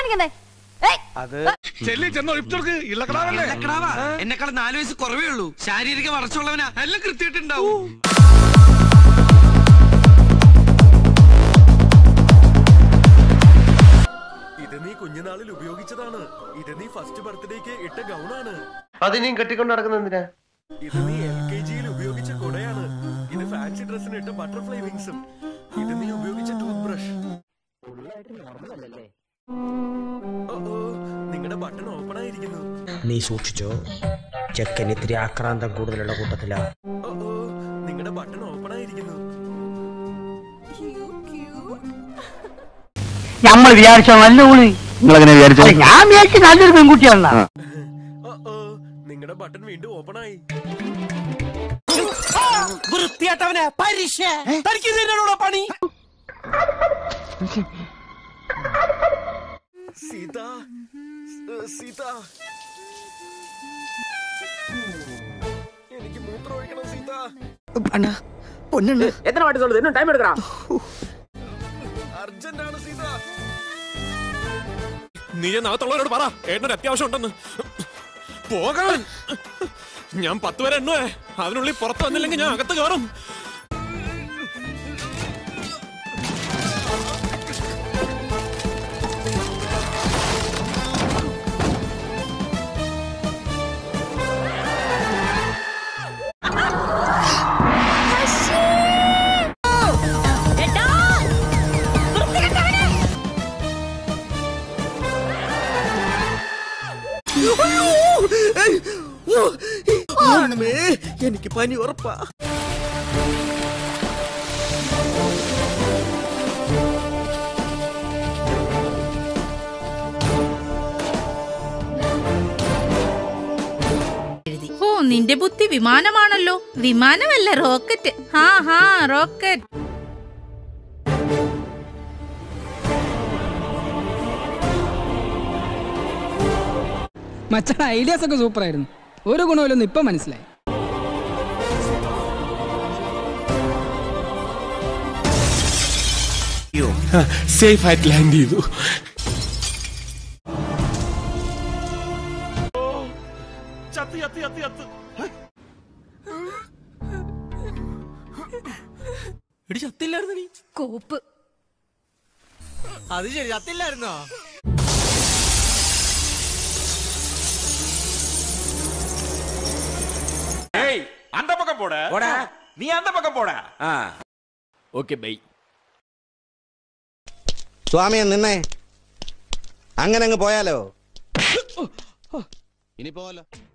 കാണിക്കുന്നേ ഏയ് ചെല്ലി ചെന്നോ ഇഷ്ടർക്ക് ഇള്ളക്കടാവല്ലേ ഇളക്കടാവാ എന്നെക്കാളും നാല് വയസ്സ് കുറവേ ഉള്ളൂ ശാരീരിക വളർച്ചയുള്ളവനാ എല്ലാം കൃത്യമായിട്ടുണ്ടാവും ഇത് നീ കുഞ്ഞുനാളിൽ ഉപയോഗിച്ചതാണ് ഇത് നീ ഫസ്റ്റ് ബർത്ത്ഡേക്ക് ഇട്ട ഗൗണാണ് അതിനെയും കെട്ടിക്കൊണ്ട് നടക്കുന്ന എന്തിനാ ഇത് നീ എൽ കെ ജിയിൽ ഉപയോഗിച്ച കുടയാണ് ഇത് ഫാൻസി ഡ്രസ്സിന് ഇട്ട ബട്ടർഫ്ലൈ വിങ്സും ഇത് നീ ഉപയോഗിച്ച ടൂത്ത് ബ്രഷ് നിങ്ങളുടെ ബട്ടൺ ഓപ്പൺ ആയിരിക്കുന്നു നീ സൂക്ഷിച്ചോ ചെക്കൻ ഇത്തിരി ആക്രാന്തം കൂടുതലുള്ള കൂട്ടത്തിലാ നിങ്ങളുടെ ബട്ടൺ ഓപ്പൺ ആയിരിക്കുന്നു നമ്മൾ വിചാരിച്ചോ നല്ല ഊളി നിങ്ങളെങ്ങനെ വിചാരിച്ചു ഞാൻ വിചാരിച്ച നല്ലൊരു പെൺകുട്ടിയാണ് നിങ്ങളുടെ ബട്ടൺ വീണ്ടും ഓപ്പൺ ആയി വൃത്തിയാട്ടവനെ പരീക്ഷ തനിക്ക് ഇതിനോട് പണി സീത സ്- സീത എനിക്ക് മൂത്രം ഒഴിക്കണം സീത എത്ര വാട്ടി சொல்லுது இன்னும் டைம் எடுக்கறா അർജന്റ് ആണ് സീത നീ നാത്തുള്ളവരോട് പറ ഏട്ടനൊരു അത്യാവശ്യം ഉണ്ടെന്ന് പോകാൻ ഞാൻ പത്ത് വരെ എണ്ണുവേ അതിനുള്ളിൽ പുറത്ത് വന്നില്ലെങ്കിൽ ഞാൻ അകത്ത് കയറും എനിക്ക് പനി ഉറപ്പാ ഓ നിന്റെ ബുദ്ധി വിമാനമാണല്ലോ വിമാനമല്ല റോക്കറ്റ് ഹാ ഹാ റോക്കറ്റ് മച്ചാ ഐഡിയാസ് ഒക്കെ സൂപ്പർ ആയിരുന്നു ഒരു ഗുണമില്ലെന്ന് ഇപ്പൊ മനസ്സിലായി സേഫ് ആയിട്ട് ലാൻഡ് ചെയ്തു ചത്ത് ചത്ത് ചത്ത് ചത്ത് എടി ചത്തില്ലായിരുന്നു നീ കോപ്പ് അത് ശരി ചത്തില്ലായിരുന്നോ ഏയ് அந்த பக்கம் போட போட நீ அந்த பக்கம் போட ഓക്കെ ബൈ സ്വാമിയെ നിന്നേ അങ്ങനെ അങ്ങ് പോയാലോ ഇനി പോവല്ലോ